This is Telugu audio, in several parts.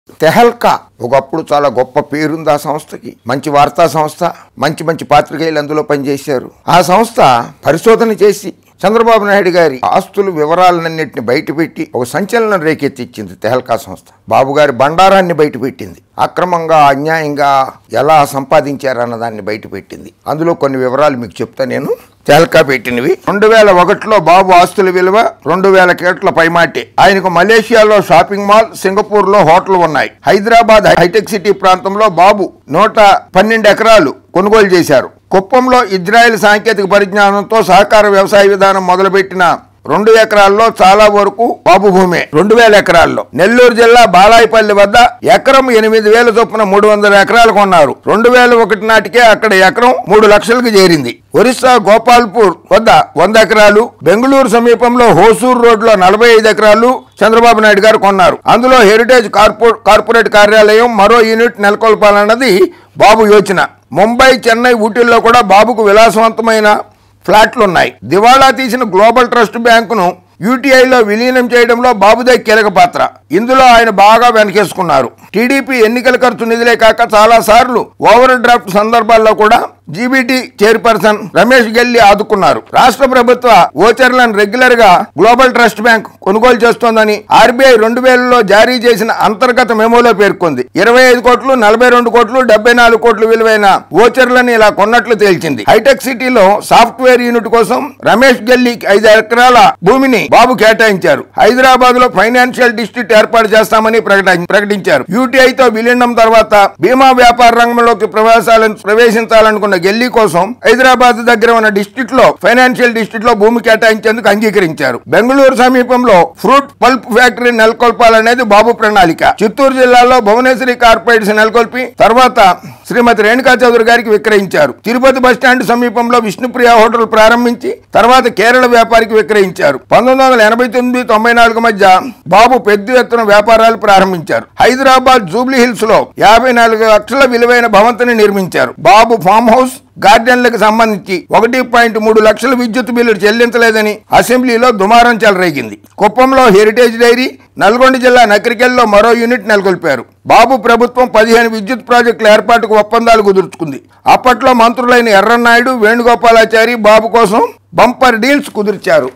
తెహల్కా ఒకప్పుడు చాలా గొప్ప పేరుంది ఆ సంస్థకి మంచి వార్తా సంస్థ మంచి మంచి పాత్రికేయులు అందులో పనిచేశారు ఆ సంస్థ పరిశోధన చేసి చంద్రబాబు నాయుడు గారి ఆస్తుల వివరాలన్నింటిని బయటపెట్టి ఒక సంచలనం రేకెత్తిచ్చింది తెహల్కా సంస్థ బాబు గారి బండారాన్ని బయటపెట్టింది అక్రమంగా అన్యాయంగా ఎలా సంపాదించారన్న దాన్ని బయటపెట్టింది అందులో కొన్ని వివరాలు మీకు చెప్తా నేను తెహల్కా పెట్టినవి రెండు వేల ఒకటిలో బాబు ఆస్తుల విలువ రెండు వేల కోట్ల పైమాటి ఆయనకు మలేషియాలో షాపింగ్ మాల్ సింగపూర్ లో హోటల్ ఉన్నాయి హైదరాబాద్ హైటెక్ సిటీ ప్రాంతంలో బాబు నూట పన్నెండు ఎకరాలు కొనుగోలు చేశారు కుప్పంలో ఇజ్రాయెల్ సాంకేతిక పరిజ్ఞానంతో సహకార వ్యవసాయ విధానం మొదలుపెట్టిన రెండు ఎకరాల్లో చాలా వరకు బాబు భూమే రెండు వేల ఎకరాల్లో నెల్లూరు జిల్లా బాలాయపల్లి వద్ద ఎకరం ఎనిమిది వేల చొప్పున మూడు వందల ఎకరాలు కొన్నారు రెండు వేల ఒకటి నాటికే అక్కడ ఎకరం మూడు లక్షలకు చేరింది ఒరిస్సా గోపాల్పూర్ వద్ద వంద ఎకరాలు బెంగళూరు సమీపంలో హోసూర్ రోడ్లో నలభై ఐదు ఎకరాలు చంద్రబాబు నాయుడు గారు కొన్నారు అందులో హెరిటేజ్ కార్పొ కార్పొరేట్ కార్యాలయం మరో యూనిట్ నెలకొల్పాలన్నది బాబు యోచన ముంబై చెన్నై ఊటీల్లో కూడా బాబుకు విలాసవంతమైన ఫ్లాట్లు ఉన్నాయి దివాళా తీసిన గ్లోబల్ ట్రస్ట్ బ్యాంకును యూటీఐలో విలీనం చేయడంలో బాబుదే కీలక పాత్ర ఇందులో ఆయన బాగా వెనకేసుకున్నారు టీడీపీ ఎన్నికల ఖర్చు నిధులే కాక చాలా సార్లు ఓవర్ డ్రాఫ్ట్ సందర్భాల్లో కూడా జీబీటీ చైర్పర్సన్ రమేష్ గెల్లి ఆదుకున్నారు రాష్ట్ర ప్రభుత్వ ఓచర్లను రెగ్యులర్ గా గ్లోబల్ ట్రస్ట్ బ్యాంక్ కొనుగోలు చేస్తోందని ఆర్బీఐ రెండు వేలలో జారీ చేసిన అంతర్గత మెమోలో పేర్కొంది ఇరవై ఐదు కోట్లు నలభై రెండు కోట్లు డెబ్బై నాలుగు కోట్లు విలువైన ఓచర్లను ఇలా కొన్నట్లు తేల్చింది హైటెక్ సిటీలో సాఫ్ట్వేర్ యూనిట్ కోసం రమేష్ గెల్లి ఐదు ఎకరాల భూమిని బాబు కేటాయించారు హైదరాబాద్ లో ఫైనాన్షియల్ డిస్ట్రిక్ట్ ఏర్పాటు చేస్తామని ప్రకటి- ప్రకటించారు యూటీఐతో విలీనం తర్వాత బీమా వ్యాపార రంగంలోకి ప్రవేశాలను ప్రవేశించాలనుకున్న గెల్లీ కోసం హైదరాబాద్ దగ్గర ఉన్న డిస్ట్రిక్ట్ లో ఫైనాన్షియల్ డిస్ట్రిక్ట్ లో భూమి కేటాయించేందుకు అంగీకరించారు బెంగళూరు సమీపంలో ఫ్రూట్ పల్ప్ ఫ్యాక్టరీ నెలకొల్పాలనేది బాబు ప్రణాళిక చిత్తూరు జిల్లాలో భువనేశ్వరి కార్పొరేట్స్ నెలకొల్పి తర్వాత శ్రీమతి రేణుకా చౌదరి గారికి విక్రయించారు తిరుపతి బస్టాండ్ సమీపంలో విష్ణుప్రియ హోటల్ ప్రారంభించి తర్వాత కేరళ వ్యాపారికి విక్రయించారు పంతొమ్మిది వందల ఎనభై తొమ్మిది తొంభై నాలుగు మధ్య బాబు పెద్ద ఎత్తున వ్యాపారాలు ప్రారంభించారు హైదరాబాద్ జూబ్లీ హిల్స్ లో యాభై నాలుగు లక్షల విలువైన భవంతిని నిర్మించారు బాబు ఫామ్ హౌస్ గార్డెన్లకు సంబంధించి ఒకటి పాయింట్ మూడు లక్షల విద్యుత్ బిల్లులు చెల్లించలేదని అసెంబ్లీలో దుమారం చెలరేగింది కుప్పంలో హెరిటేజ్ డైరీ నల్గొండ జిల్లా నకరికెల్లో మరో యూనిట్ నెలకొల్పారు బాబు ప్రభుత్వం పదిహేను విద్యుత్ ప్రాజెక్టుల ఏర్పాటుకు ఒప్పందాలు కుదుర్చుకుంది అప్పట్లో మంత్రులైన ఎర్రన్నాయుడు వేణుగోపాలాచారి బాబు కోసం బంపర్ డీల్స్ కుదిర్చారు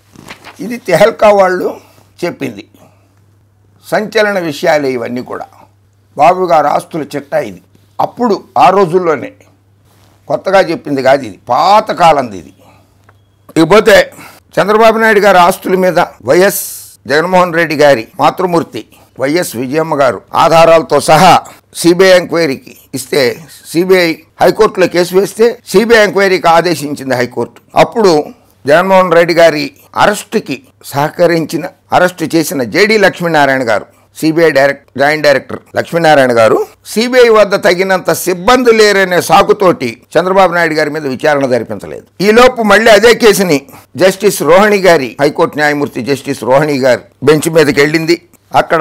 ఇది తెహల్కా వాళ్ళు చెప్పింది సంచలన విషయాలే ఇవన్నీ కూడా బాబు గారు ఆస్తుల చిట్టా ఇది అప్పుడు ఆ రోజుల్లోనే కొత్తగా చెప్పింది కాదు ఇది పాత కాలంది ఇది ఇకపోతే చంద్రబాబు నాయుడు గారి ఆస్తుల మీద వైఎస్ జగన్మోహన్ రెడ్డి గారి మాతృమూర్తి వైఎస్ విజయమ్మ గారు ఆధారాలతో సహా సిబిఐ ఎంక్వైరీకి ఇస్తే సిబిఐ హైకోర్టులో కేసు వేస్తే సిబిఐ ఎంక్వైరీకి ఆదేశించింది హైకోర్టు అప్పుడు జగన్మోహన్ రెడ్డి గారి అరెస్టుకి సహకరించిన అరెస్టు చేసిన JD Lakshminarayana garu CBI direct joint director Lakshminarayana garu CBI వద్ద తగినంత సిబ్బంది లేరనే సాకుతోటి చంద్రబాబు నాయుడు గారి మీద విచారణ జరిపించలేదు ఈ లోపు మళ్ళీ అదే కేసుని జస్టిస్ రోహిణి గారి హైకోర్టు న్యాయమూర్తి జస్టిస్ రోహిణి గారు బెంచ్ మీదకి వెళ్ళింది అక్కడ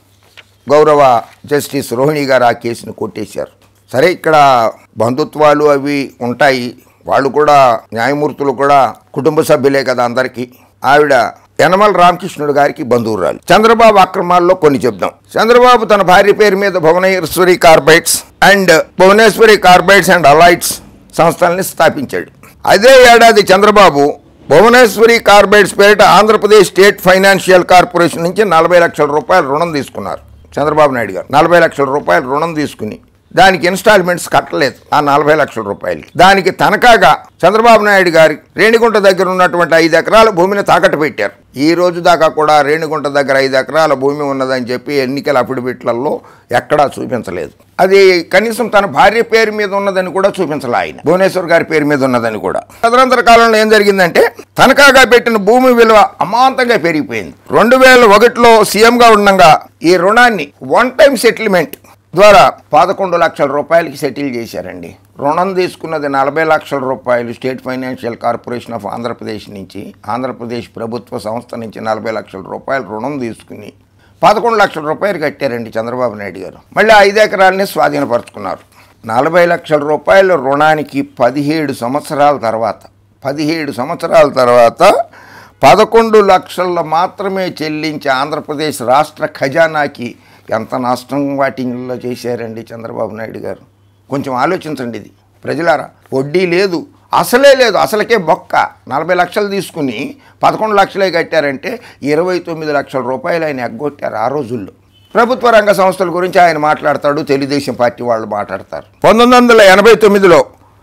గౌరవ జస్టిస్ రోహిణి గారు ఆ కేసును కొట్టేశారు సరే ఇక్కడ బంధుత్వాలు అవి ఉంటాయి వాళ్ళు కూడా న్యాయమూర్తులు కూడా కుటుంబ సభ్యులే కదా అందరికీ ఆవిడ యనమల రామకృష్ణుడు గారికి బంధువురాలు చంద్రబాబు అక్రమాల్లో కొన్ని చెప్దాం చంద్రబాబు తన భార్య పేరు మీద Bhuvaneshwari carbides and Bhuvaneshwari carbides and alloys సంస్థల్ని స్థాపించాడు అదే ఏడాది చంద్రబాబు భువనేశ్వరి కార్బైడ్స్ పేరిట ఆంధ్రప్రదేశ్ స్టేట్ ఫైనాన్షియల్ కార్పొరేషన్ నుంచి నలభై లక్షల రూపాయల రుణం తీసుకున్నారు చంద్రబాబు నాయుడు గారు నలభై లక్షల రూపాయల రుణం తీసుకుని దానికి ఇన్స్టాల్మెంట్స్ కట్టలేదు ఆ నలభై లక్షల రూపాయలు దానికి తనఖాగా చంద్రబాబు నాయుడు గారి రేణిగుంట దగ్గర ఉన్నటువంటి ఐదు ఎకరాల భూమిని తాకట్టు పెట్టారు ఈ రోజు దాకా కూడా రేణిగుంట దగ్గర ఐదు ఎకరాల భూమి ఉన్నదని చెప్పి ఎన్నికల అఫిడవిట్లలో ఎక్కడా చూపించలేదు అది కనీసం తన భార్య పేరు మీద ఉన్నదని కూడా చూపించాలి ఆయన భువనేశ్వర్ గారి పేరు మీద ఉన్నదని కూడా తదనంతర కాలంలో ఏం జరిగిందంటే తనఖాగా పెట్టిన భూమి విలువ అమాంతంగా పెరిగిపోయింది రెండు వేల ఒకటిలో సీఎంగా ఉండగా ఈ రుణాన్ని వన్ టైం సెటిల్మెంట్ ద్వారా పదకొండు లక్షల రూపాయలకి సెటిల్ చేశారండి రుణం తీసుకున్నది నలభై లక్షల రూపాయలు state financial corporation of Andhra Pradesh నుంచి ఆంధ్రప్రదేశ్ ప్రభుత్వ సంస్థ నుంచి నలభై లక్షల రూపాయలు రుణం తీసుకుని పదకొండు లక్షల రూపాయలు కట్టారండి చంద్రబాబు నాయుడు గారు మళ్ళీ ఐదు ఎకరాలని స్వాధీనపరుచుకున్నారు నలభై లక్షల రూపాయల రుణానికి పదిహేడు సంవత్సరాల తర్వాత పదిహేడు సంవత్సరాల తర్వాత పదకొండు లక్షల మాత్రమే చెల్లించి ఆంధ్రప్రదేశ్ రాష్ట్ర ఖజానాకి ఎంత నష్టం వాటిలో చేశారండి చంద్రబాబు నాయుడు గారు కొంచెం ఆలోచించండి ఇది ప్రజలారా వడ్డీ లేదు అసలే లేదు అసలకే బొక్క నలభై లక్షలు తీసుకుని పదకొండు లక్షలే కట్టారంటే ఇరవై తొమ్మిది లక్షల రూపాయలు ఆయన ఎగ్గొట్టారు ఆ రోజుల్లో ప్రభుత్వ రంగ సంస్థల గురించి ఆయన మాట్లాడతాడు తెలుగుదేశం పార్టీ వాళ్ళు మాట్లాడతారు పంతొమ్మిది వందల ఎనభై తొమ్మిదిలో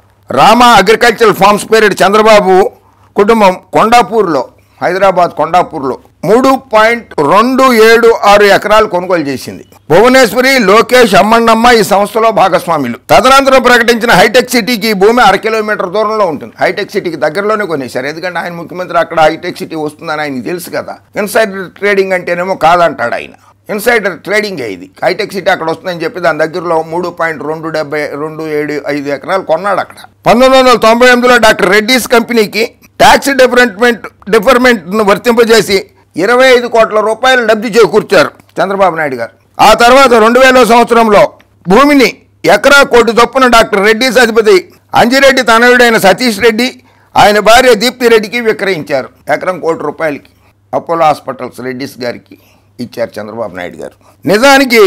రామా అగ్రికల్చరల్ ఫార్మ్స్ పేరిట చంద్రబాబు కుటుంబం కొండాపూర్లో హైదరాబాద్ కొండాపూర్లో మూడు పాయింట్ రెండు ఏడు ఆరు ఎకరాలు కొనుగోలు చేసింది భువనేశ్వరి లోకేష్ అమ్మన్నమ్మ ఈ సంస్థలో భాగస్వాములు తదనంతరం ప్రకటించిన హైటెక్ సిటీకి ఈ భూమి అర కిలోమీటర్ దూరంలో ఉంటుంది హైటెక్ సిటీకి దగ్గరలోనే కొనేశారు ఎందుకంటే ఆయన ముఖ్యమంత్రి అక్కడ హైటెక్ సిటీ వస్తుందని ఆయనకి తెలుసు కదా ఇన్సైడర్ ట్రేడింగ్ అంటేనేమో కాదంటాడు ఆయన ఇన్సైడర్ ట్రేడింగ్ ఇది హైటెక్ సిటీ అక్కడ వస్తుందని చెప్పి దాని దగ్గరలో మూడు పాయింట్ రెండు డెబ్బై రెండు ఏడు ఐదు ఎకరాలు కొన్నాడు అక్కడ పంతొమ్మిది వందల తొంభై ఎనిమిదిలో డాక్టర్ రెడ్డిస్ కంపెనీకి ట్యాక్స్ డిఫరెంట్మెంట్ డిఫర్మెంట్ను వర్తింపజేసి ఇరవై ఐదు కోట్ల రూపాయలు లబ్ధి చేకూర్చారు చంద్రబాబు నాయుడు గారు ఆ తర్వాత రెండు వేల సంవత్సరంలో భూమిని ఎకరా కోటి చొప్పున డాక్టర్ రెడ్డిస్ అధిపతి అంజిరెడ్డి తనయుడైన సతీష్ రెడ్డి ఆయన భార్య దీప్తి రెడ్డికి విక్రయించారు ఎకరం కోటి రూపాయలకి అపోలో హాస్పిటల్స్ రెడ్డిస్ గారికి ఇచ్చారు చంద్రబాబు నాయుడు గారు నిజానికి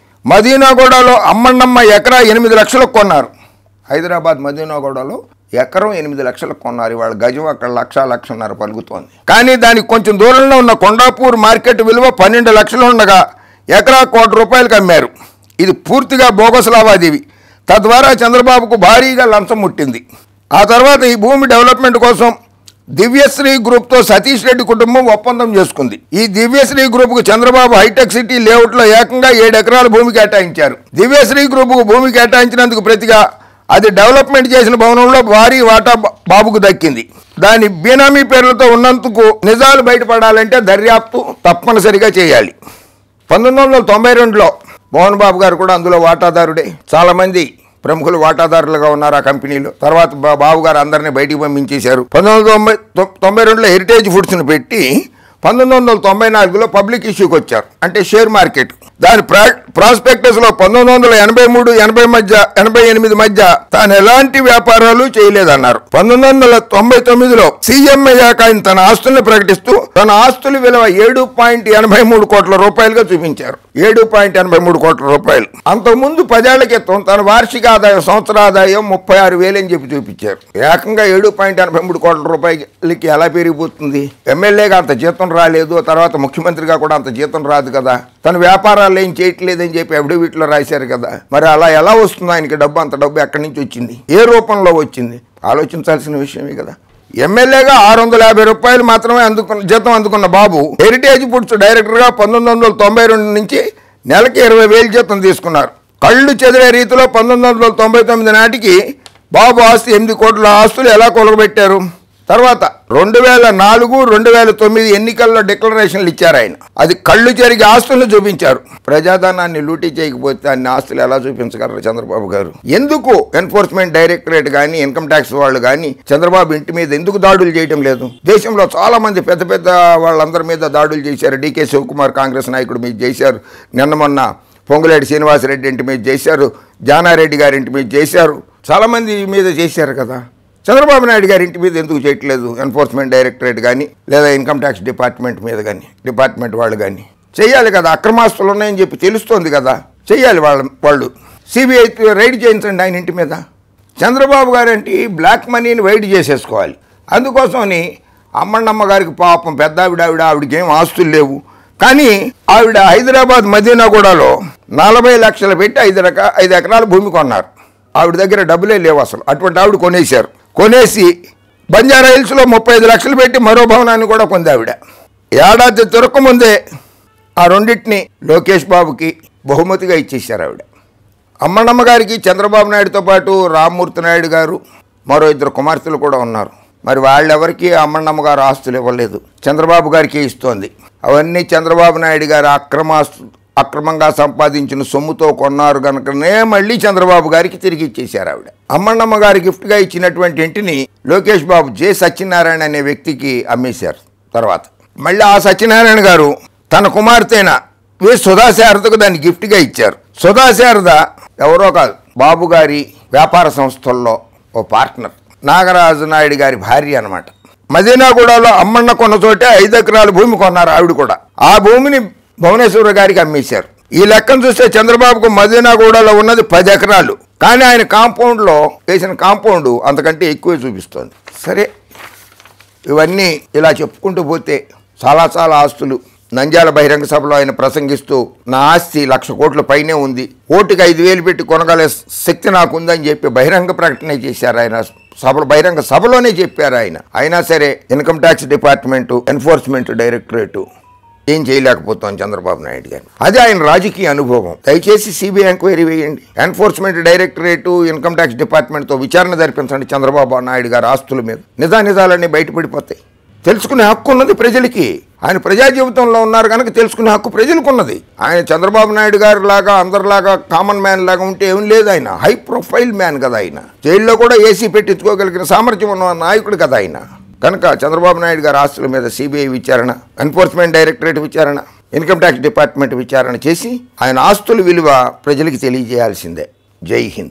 మదీనాగూడలో అమ్మన్నమ్మ ఎకరా ఎనిమిది లక్షలకు కొన్నారు హైదరాబాద్ మదీనాగూడలో ఎకరం ఎనిమిది లక్షలకు కొన్నారు ఇవాళ గజం అక్కడ లక్ష లక్షన్నర పలుకుతోంది కానీ దానికి కొంచెం దూరంలో ఉన్న కొండాపూర్ మార్కెట్ విలువ పన్నెండు లక్షలు ఉండగా ఎకరా కోటి రూపాయలకు అమ్మారు ఇది పూర్తిగా బోగస్ లావాదేవీ తద్వారా చంద్రబాబుకు భారీగా లంచం ముట్టింది ఆ తర్వాత ఈ భూమి డెవలప్మెంట్ కోసం దివ్యశ్రీ గ్రూప్తో సతీష్ రెడ్డి కుటుంబం ఒప్పందం చేసుకుంది ఈ దివ్యశ్రీ గ్రూప్కు చంద్రబాబు హైటెక్ సిటీ లేఅవుట్లో ఏకంగా ఏడు ఎకరాల భూమి కేటాయించారు దివ్యశ్రీ గ్రూపుకు భూమి కేటాయించినందుకు ప్రతిగా అది డెవలప్మెంట్ చేసిన భవనంలో భారీ వాటా బా- బాబుకు దక్కింది దాని బీనామీ పేర్లతో ఉన్నందుకు నిజాలు బయటపడాలంటే దర్యాప్తు తప్పనిసరిగా చేయాలి పంతొమ్మిది వందల తొంభై రెండులో మోహన్ బాబు గారు కూడా అందులో వాటాదారుడే చాలా మంది ప్రముఖులు వాటాదారులుగా ఉన్నారు ఆ కంపెనీలో తర్వాత బా- బాబు గారు అందరినీ బయటికి పంపించేశారు పంతొమ్మిది వందల తొంభై తొ- తొంభై రెండులో హెరిటేజ్ ఫుడ్స్ని పెట్టి పంతొమ్మిది వందల తొంభై నాలుగులో పబ్లిక్ ఇష్యూకి వచ్చారు అంటే షేర్ మార్కెట్ దాని ప్రా ప్రాస్పెక్టస్లో పంతొమ్మిది వందల ఎనభై మూడు ఎనభై మధ్య ఎనభై ఎనిమిది మధ్య తాను ఎలాంటి వ్యాపారాలు చేయలేదన్నారు పంతొమ్మిది వందల తొంభై తొమ్మిదిలో సీఎం అయ్యాక ఆయన తన ఆస్తుల్ని ప్రకటిస్తూ తన ఆస్తుల విలువ ఏడు పాయింట్ ఎనభై మూడు కోట్ల రూపాయలుగా చూపించారు ఏడు పాయింట్ ఎనభై మూడు కోట్ల రూపాయలు అంతకుముందు పదేళ్ల క్రితం తన వార్షిక ఆదాయం సంవత్సర ఆదాయం ముప్పై ఆరు వేలు అని చెప్పి చూపించారు ఏకంగా ఏడు పాయింట్ ఎనభై మూడు కోట్ల రూపాయలకి ఎలా పెరిగిపోతుంది ఎమ్మెల్యేగా అంత జీతం రాలేదు తర్వాత ముఖ్యమంత్రిగా కూడా అంత జీతం రాదు కదా తన వ్యాపారాలు ఏం చేయట్లేదని చెప్పి అఫిడవిట్లో రాశారు కదా మరి అలా ఎలా వస్తుంది ఆయనకి డబ్బు అంత డబ్బు ఎక్కడి నుంచి వచ్చింది ఏ రూపంలో వచ్చింది ఆలోచించాల్సిన విషయమే కదా ఎమ్మెల్యేగా ఆరు వందల యాభై రూపాయలు మాత్రమే అందుకున్న జీతం అందుకున్న బాబు హెరిటేజ్ ఫుడ్స్ డైరెక్టర్గా పంతొమ్మిది వందల తొంభై రెండు నుంచి నెలకి ఇరవై వేలు జీతం తీసుకున్నారు కళ్ళు చెదిరే రీతిలో పంతొమ్మిది వందల తొంభై తొమ్మిది నాటికి బాబు ఆస్తి ఎనిమిది కోట్ల ఆస్తులు ఎలా కొలగబెట్టారు తర్వాత రెండు వేల నాలుగు రెండు వేల తొమ్మిది ఎన్నికల్లో డిక్లరేషన్లు ఇచ్చారు ఆయన అది కళ్ళు చెరిగి ఆస్తులను చూపించారు ప్రజాధనాన్ని లూటీ చేయకపోతే అన్ని ఆస్తులు ఎలా చూపించగలరు చంద్రబాబు గారు ఎందుకు ఎన్ఫోర్స్మెంట్ డైరెక్టరేట్ కానీ ఇన్కమ్ ట్యాక్స్ వాళ్ళు కానీ చంద్రబాబు ఇంటి మీద ఎందుకు దాడులు చేయడం లేదు దేశంలో చాలా మంది పెద్ద పెద్ద వాళ్ళందరి మీద దాడులు చేశారు డీకే శివకుమార్ కాంగ్రెస్ నాయకుడు మీద చేశారు నిన్న మొన్న పొంగులేటి శ్రీనివాసరెడ్డి ఇంటి మీద చేశారు జానారెడ్డి గారి ఇంటి మీద చేశారు చాలామంది మీద చేశారు కదా చంద్రబాబు నాయుడు గారి ఇంటి మీద ఎందుకు చేయట్లేదు ఎన్ఫోర్స్మెంట్ డైరెక్టరేట్ కానీ లేదా ఇన్కమ్ ట్యాక్స్ డిపార్ట్మెంట్ మీద కానీ డిపార్ట్మెంట్ వాళ్ళు కానీ చేయాలి కదా అక్రమాస్తులు ఉన్నాయని చెప్పి తెలుస్తోంది కదా చేయాలి వాళ్ళ వాళ్ళు సిబిఐ రైడ్ చేయించండి ఆయన ఇంటి మీద చంద్రబాబు గారంటి బ్లాక్ మనీని వైడ్ చేసేసుకోవాలి అందుకోసమని అమ్మన్నమ్మ గారికి పాపం పెద్ద ఆవిడ ఆవిడ ఆవిడకి ఏం ఆస్తులు లేవు కానీ ఆవిడ హైదరాబాద్ మదీనాగూడలో నలభై లక్షలు పెట్టి ఐదు రక ఐదు ఎకరాల భూమి కొన్నారు ఆవిడ దగ్గర డబ్బులే లేవు అసలు అటువంటి ఆవిడ కొనేశారు కొనేసి బంజారా హిల్స్లో ముప్పై ఐదు లక్షలు పెట్టి మరో భవనాన్ని కూడా కొంది ఆవిడ ఏడాది తిరగకముందే ఆ రెండింటిని లోకేష్ బాబుకి బహుమతిగా ఇచ్చేశారు ఆవిడ అమ్మన్నమ్మ గారికి చంద్రబాబు నాయుడుతో పాటు రామ్మూర్తి నాయుడు గారు మరో ఇద్దరు కుమార్తెలు కూడా ఉన్నారు మరి వాళ్ళెవరికి అమ్మన్నమ్మ గారు ఆస్తులు ఇవ్వలేదు చంద్రబాబు గారికి ఇస్తోంది అవన్నీ చంద్రబాబు నాయుడు గారు అక్రమాస్తు అక్రమంగా సంపాదించిన సొమ్ముతో కొన్నారు కనుకనే మళ్ళీ చంద్రబాబు గారికి తిరిగి ఇచ్చేశారు ఆవిడ అమ్మన్నమ్మ గారి గిఫ్ట్గా ఇచ్చినటువంటి ఇంటిని లోకేష్ బాబు జె సత్యనారాయణ అనే వ్యక్తికి అమ్మేశారు తర్వాత మళ్ళీ ఆ సత్యనారాయణ గారు తన కుమార్తెన వి సుధాశారదకు దాన్ని గిఫ్ట్గా ఇచ్చారు సుధాశారద ఎవరో కాదు బాబు గారి వ్యాపార సంస్థల్లో ఓ పార్ట్నర్ నాగరాజు నాయుడు గారి భార్య అనమాట మదీనాగూడలో అమ్మన్న కొన్న చోటే ఐదు ఎకరాల భూమి కొన్నారు ఆవిడ కూడా ఆ భువనేశ్వర గారికి అమ్మేశారు ఈ లెక్కను చూస్తే చంద్రబాబుకు మదీనాగూడలో ఉన్నది పది ఎకరాలు కానీ ఆయన కాంపౌండ్లో వేసిన కాంపౌండ్ అంతకంటే ఎక్కువే చూపిస్తోంది సరే ఇవన్నీ ఇలా చెప్పుకుంటూ పోతే చాలా చాలా ఆస్తులు నంద్యాల బహిరంగ సభలో ఆయన ప్రసంగిస్తూ నా ఆస్తి లక్ష కోట్ల పైనే ఉంది ఓటుకి ఐదు వేలు పెట్టి కొనగల శక్తి నాకు ఉందని చెప్పి బహిరంగ ప్రకటన చేశారు ఆయన సభలో బహిరంగ సభలోనే చెప్పారు ఆయన అయినా సరే income tax department enforcement directorate ఏం చేయలేకపోతాం చంద్రబాబు నాయుడు గారు అదే ఆయన రాజకీయ అనుభవం దయచేసి సిబిఐ ఎంక్వైరీ వేయండి ఎన్ఫోర్స్మెంట్ డైరెక్టరేటు ఇన్కమ్ ట్యాక్స్ డిపార్ట్మెంట్తో విచారణ జరిపించండి చంద్రబాబు నాయుడు గారి ఆస్తుల మీద నిజా నిజాలన్నీ బయటపడిపోతాయి తెలుసుకునే హక్కు ఉన్నది ప్రజలకి ఆయన ప్రజా జీవితంలో ఉన్నారు కనుక తెలుసుకునే హక్కు ప్రజలకు ఉన్నది ఆయన చంద్రబాబు నాయుడు గారి లాగా అందరిలాగా కామన్ మ్యాన్ లాగా ఉంటే ఏం లేదు ఆయన హై ప్రొఫైల్ మ్యాన్ కదా ఆయన జైల్లో కూడా ఏసీ పెట్టించుకోగలిగిన సామర్థ్యం ఉన్న నాయకుడు కదా ఆయన కనుక చంద్రబాబు నాయుడు గారి ఆస్తుల మీద సిబిఐ విచారణ ఎన్ఫోర్స్మెంట్ డైరెక్టరేట్ విచారణ ఇన్కమ్ ట్యాక్స్ డిపార్ట్మెంట్ విచారణ చేసి ఆయన ఆస్తుల విలువ ప్రజలకు తెలియజేయాల్సిందే జై హింద్